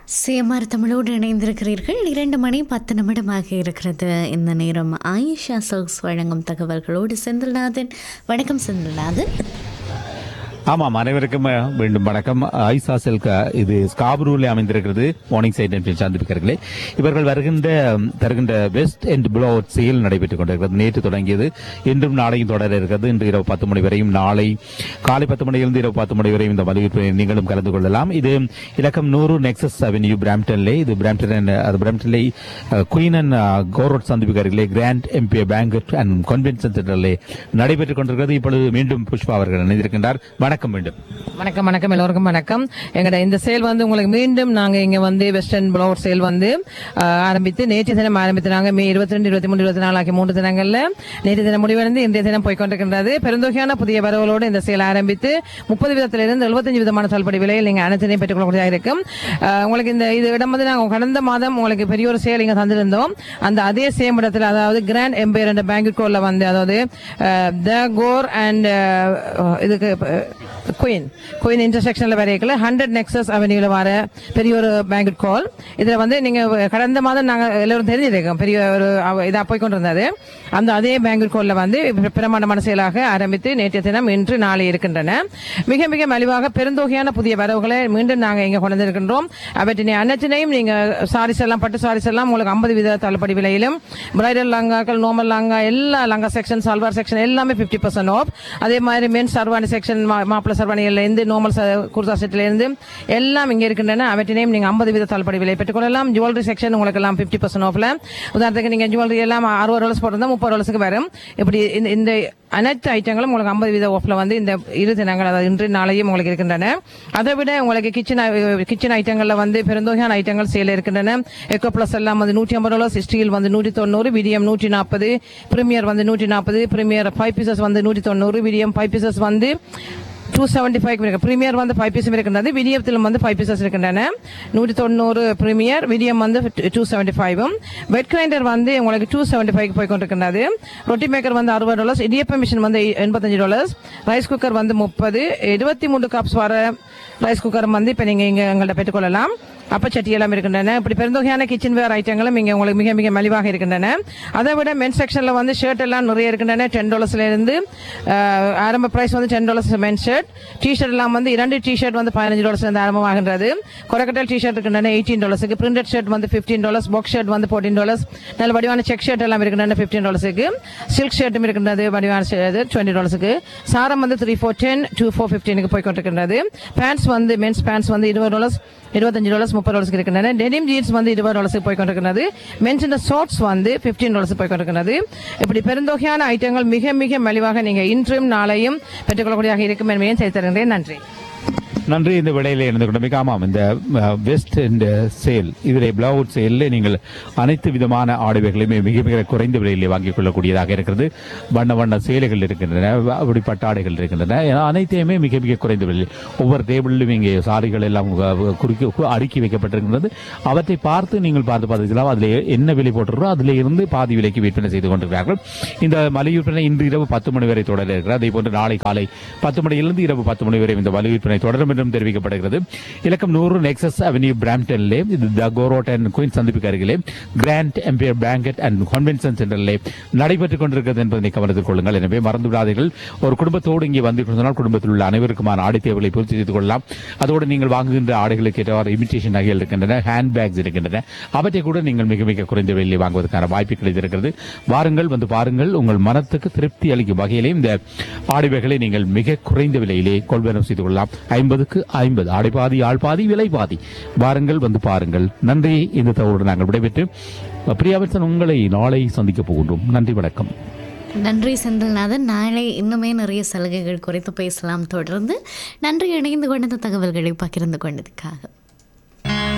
சேமார் தமிழோடு இணைந்திருக்கிறீர்கள் இரண்டு மணி பத்து நிமிடமாக இருக்கிறது இந்த நேரம் ஆயிஷா சோக்ஸ் வழங்கும் தகவல்களோடு செந்தில்நாதன் வணக்கம் செந்தில்நாதன் ஆமாம் அனைவருக்கும் அஹ், மீண்டும் வணக்கம் ஐசா செல்கா இது ஸ்காபரூரில் அமைந்திருக்கிறது மார்னிங் சைட் என்று சந்திப்பிக்கிறார்களே இவர்கள் வருகின்ற ம், தருகின்ற வெஸ்ட் அண்ட் ப்ளோட் சேல் நடைபெற்றுக் கொண்டிருக்கிறது நேற்று தொடங்கியது இன்றும் நாளையும் தொடர இருக்கிறது இன்று இரவு பத்து மணி வரையும் நாளை காலை பத்து மணியிலிருந்து இரவு பத்து மணி வரையும் இந்த மலிவிற்பனை நீங்களும் கலந்து கொள்ளலாம் இது இலக்கம் நூறு நெக்ஸஸ் அவென்யூ பிராம்டன்லே இது பிராம்டன் அது பிராம்டன்லே குயின் அண்ட் கோரோட் சந்திப்புக்காரிகளே grand empire banquet and convention சென்டரிலே நடைபெற்றுக் கொண்டிருக்கிறது இப்பொழுது மீண்டும் புஷ்பா அவர்கள் இணைந்திருக்கின்றார் வணக்கம் மீண்டும் வணக்கம் வணக்கம் எல்லோருக்கும் வணக்கம் எங்கட இந்த சேல் வந்து உங்களுக்கு மீண்டும் நாங்க இங்க வந்து வெஸ்டர்ன் ப்ளவுட் சேல் வந்து ஆஹ், ஆரம்பித்து நேற்று தினம் ஆரம்பித்தாங்க மே இருபத்தி ரெண்டு இருபத்தி மூணு இருபத்தி நாலு ஆகிய மூன்று தினங்கள்ல நேற்று தினம் முடிவடைந்து இன்றைய தினம் போய்கொண்டிருக்கின்றது பெருந்தொகையான புதிய வரவுகளோடு இந்த சேல் ஆரம்பித்து முப்பது விதத்திலிருந்து எழுபத்தஞ்சு விதமான தள்ளுபடி விலையில் நீங்க அனைத்தையும் பெற்றுக்கொள்ளக்கூடியதாக இருக்கும் ஆஹ், உங்களுக்கு இந்த இது இடம் வந்து நாங்க கடந்த மாதம் உங்களுக்கு பெரிய ஒரு சேல் இங்க தந்திருந்தோம் அந்த அதே சேம் இடத்துல அதாவது கிராண்ட் எம்பையர் என்ற பேங்க் கோல்ல வந்து அதாவது த கோர் அண்ட் இதுக்கு குயின் குயின் இன்டர்செக்ஷன்ல வரைக்கல ஹண்ட்ரட் நெக்ஸஸ் அவென்யூல வர பெரிய ஒரு பேங்க் கால் இதுல வந்து நீங்க கடந்த மாதம் நாங்க எல்லாரும் தெரிஞ்சிருக்கோம் பெரிய ஒரு அவ- இதா போய் கொண்டிருந்தது அந்த அதே பேங்க் கால்ல வந்து இப்ப பிரமாண்டமான செயலாக ஆரம்பித்து நேற்றைய தினம் இன்று நாளை இருக்கின்றன மிக மிக மலிவாக பெருந்தொகையான புதிய வரவுகளை மீண்டும் நாங்க இங்க கொண்டு வந்திருக்கின்றோம் அவற்றினை அனைத்தினையும் நீங்க சாரீஸ் எல்லாம் பட்டு சாரீஸ் எல்லாம் உங்களுக்கு ஐம்பது வீத தள்ளுபடி விலையிலும் பிரைடல் லங்காக்கள் நார்மல் லங்கா எல்லா லங்கா செக்ஷன் சல்வார் செக்ஷன் எல்லாமே 50% பர்சன்ட் ஆஃப் அதே மாதிரி மென் சர்வானி செக்ஷன் மாப்பிள சர்வானிகள்ல இருந்து நார்மல் குர்தா செட்ல இருந்து எல்லாம் இங்க இருக்கின்றன அவற்றினையும் நீங்க ஐம்பது வீத தள்ளுபடி விலை பெற்றுக்கொள்ளலாம் ஜுவல்லரி செக்ஷன் உங்களுக்கு எல்லாம் 50% பர்சன்ட் ஆஃப்ல உதாரணத்துக்கு நீங்க ஜுவல்லரி எல்லாம் அறுபது டாலர்ஸ் போட்டிருந்தா முப்பது டாலர்ஸ்க்கு வரும் இப்படி இந்த- இந்த அனைத்து ஐட்டங்களும் உங்களுக்கு ஐம்பது வீத ஆஃப்ல வந்து இந்த இரு தினங்கள் அதாவது இன்று நாளையும் உங்களுக்கு இருக்கின்றன அதை விட உங்களுக்கு கிச்சன் கிச்சன் ஐட்டங்கள்ல வந்து பெருந்தொகையான ஐட்டங்கள் சேல இருக்கின்றன எக்கோ பிளஸ் எல்லாம் வந்து நூற்றி ஐம்பது டாலர்ஸ் ஸ்டீல் வந்து நூற்றி தொண்ணூறு விடியம் நூற்றி நாற்பது பிரீமியர் வந்து நூற்றி நாற்பது பிரீமியர் ஃபைவ் பீசஸ் வந்து நூற்றி தொண்ணூறு விடியம் ஃபைவ் பீசஸ் வந்து டூ செவன்டி ஃபைவ் இருக்கு பிரீமியர் வந்து ஃபைவ் பீஸும் இருக்கின்றது விடியத்திலும் வந்து ஃபைவ் பீசஸ் இருக்கின்றன நூற்றி தொண்ணூறு பிரீமியர் விடியம் வந்து டூ செவன்டி ஃபைவும் வெட் கிரைண்டர் வந்து உங்களுக்கு டூ செவன்டி ஃபைவ் போய் கொண்டிருக்கின்றது ரொட்டி மேக்கர் வந்து அறுபது டாலர்ஸ் இடியப்ப மிஷின் வந்து எண்பத்தஞ்சு டாலர்ஸ் ரைஸ் குக்கர் வந்து முப்பது இருபத்தி மூணு கப்ஸ் வர ரைஸ் குக்கர் வந்து இப்போ நீங்கள் இங்கே எங்கள்கிட்ட பெற்றுக்கொள்ளலாம் அப்பச்சட்டி எல்லாம் இருக்கின்றன இப்படி பெருந்தொகையான கிச்சன் வேர் ஐட்டங்களும் இங்கே உங்களுக்கு மிக மிக மலிவாக இருக்கின்றன அதை விட மென் செக்ஷனில் வந்து ஷர்ட் எல்லாம் நிறைய இருக்கின்றன டென் டாலர்ஸ்ல இருந்து அஹ், ஆரம்ப பிரைஸ் வந்து ten dollars men shirt T-shirt எல்லாம் வந்து இரண்டு டிஷர்ட் வந்து பதினஞ்சு டாலர்ஸ் இருந்து ஆரம்பமாகின்றது கொரக்கட்டல் டிஷர்ட் இருக்கின்றன எயிட்டீன் டாலர்ஸுக்கு பிரிண்டட் ஷர்ட் வந்து ஃபிஃப்டீன் டாலர்ஸ் பாக்ஸ் ஷர்ட் வந்து ஃபோர்டீன் டாலர்ஸ் நல்ல வடிவான செக் ஷர்ட் எல்லாம் இருக்கின்றன ஃபிஃப்டீன் டாலர்ஸுக்கு சில்க் ஷர்ட்டும் இருக்கின்றது வடிவான டுவெண்ட்டி டாலர்ஸுக்கு சாரம் வந்து three four ten two four ஃபிஃப்டீனுக்கு போய் கொண்டிருக்கின்றது பேண்ட்ஸ் வந்து மென்ஸ் பேண்ட்ஸ் வந்து இருபது டாலர்ஸ் இருபத்தஞ்சு டாலர்ஸ் முப்பது டாலர்ஸ்க்கு இருக்கின்றன டெனிம் ஜீன்ஸ் வந்து இருபது டாலர்ஸுக்கு போய் கொண்டிருக்கிறது மென்ஸ் இந்த ஷார்ட்ஸ் வந்து பிப்டீன் டாலர்ஸ் போய் கொண்டிருக்கிறது இப்படி பெருந்தொகையான ஐட்டங்கள் மிக மிக மலிவாக நீங்க இன்றும் நாளையும் பெற்றுக்கொள்ளக்கூடியதாக இருக்கும் என்பதையும் செய்து தருகிறேன் நன்றி நன்றி இந்த விடையில இருந்து கொண்டு மிக ஆமாம் இந்த வெஸ்ட் இந்த சேல் இதில் பிளவுட் சேலில் நீங்கள் அனைத்து விதமான ஆடைகளையுமே மிக மிக குறைந்த விலையிலே வாங்கிக் கொள்ளக்கூடியதாக இருக்கிறது வண்ண வண்ண சேலைகள் இருக்கின்றன அப்படிப்பட்ட ஆடைகள் இருக்கின்றன அனைத்தையுமே மிக மிக குறைந்த விலையில் ஒவ்வொரு டேபிளிலும் இங்கே சாரிகள் எல்லாம் அஹ், குறுக்கி கு- அடுக்கி வைக்கப்பட்டிருக்கிறது அவற்றை பார்த்து நீங்கள் பார்த்து பார்த்துக்கலாம் அதில் என்ன விலை போட்டிருக்கோ அதில் இருந்து பாதி விலைக்கு விற்பனை செய்து கொண்டிருக்கிறார்கள் இந்த மலை விற்பனை இன்று இரவு பத்து மணி வரை தொடர இருக்கிறது அதே போன்று நாளை காலை பத்து மணியிலிருந்து இரவு பத்து மணி வரை இந்த மலை விற்பனை தொடரும் என்றும் தெரிவிக்கப்படுகிறது இலக்கம் நூறு நெக்ஸஸ் அவென்யூ பிராம்டன்லே இது த கோரோட் அண்ட் குயின் சந்திப்புக்கு அருகிலே grand empire banquet and convention சென்டரிலே நடைபெற்றுக் கொண்டிருக்கிறது என்பதை கவனத்தில் கொள்ளுங்கள் எனவே மறந்து விடாதீர்கள் ஒரு குடும்பத்தோடு இங்கே வந்து சொன்னால் குடும்பத்தில் உள்ள அனைவருக்குமான ஆடை தேவைகளை பூர்த்தி செய்து கொள்ளலாம் அதோடு நீங்கள் வாங்குகின்ற ஆடைகளுக்கு ஏற்றவாறு இமிட்டேஷன் நகைகள் இருக்கின்றன ஹேண்ட் பேக்ஸ் இருக்கின்றன அவற்றை கூட நீங்கள் மிக மிக குறைந்த விலையில் வாங்குவதற்கான வாய்ப்பு கிடைத்திருக்கிறது வாருங்கள் வந்து பாருங்கள் உங்கள் மனத்துக்கு திருப்தி அளிக்கும் வகையிலே இந்த ஆடைவைகளை நீங்கள் மிக குறைந்த விலையிலே கொள்வனம் செய்து கொள்ளலாம் ஐம்பதுக்கு ஐம்பது ஆடை பாதி ஆள் பாதி விலை பாதி வாருங்கள் வந்து பாருங்கள் நன்றி இந்த தகவலோடு நாங்கள் விடைபெற்று பிரியாவின் உங்களை நாளை சந்திக்க போகின்றோம் நன்றி வணக்கம் நன்றி செந்தில்நாதன் நாளை இன்னுமே நிறைய சலுகைகள் குறித்து பேசலாம் தொடர்ந்து நன்றி இணைந்து கொண்ட தகவல்களை பகிர்ந்து கொண்டதுக்காக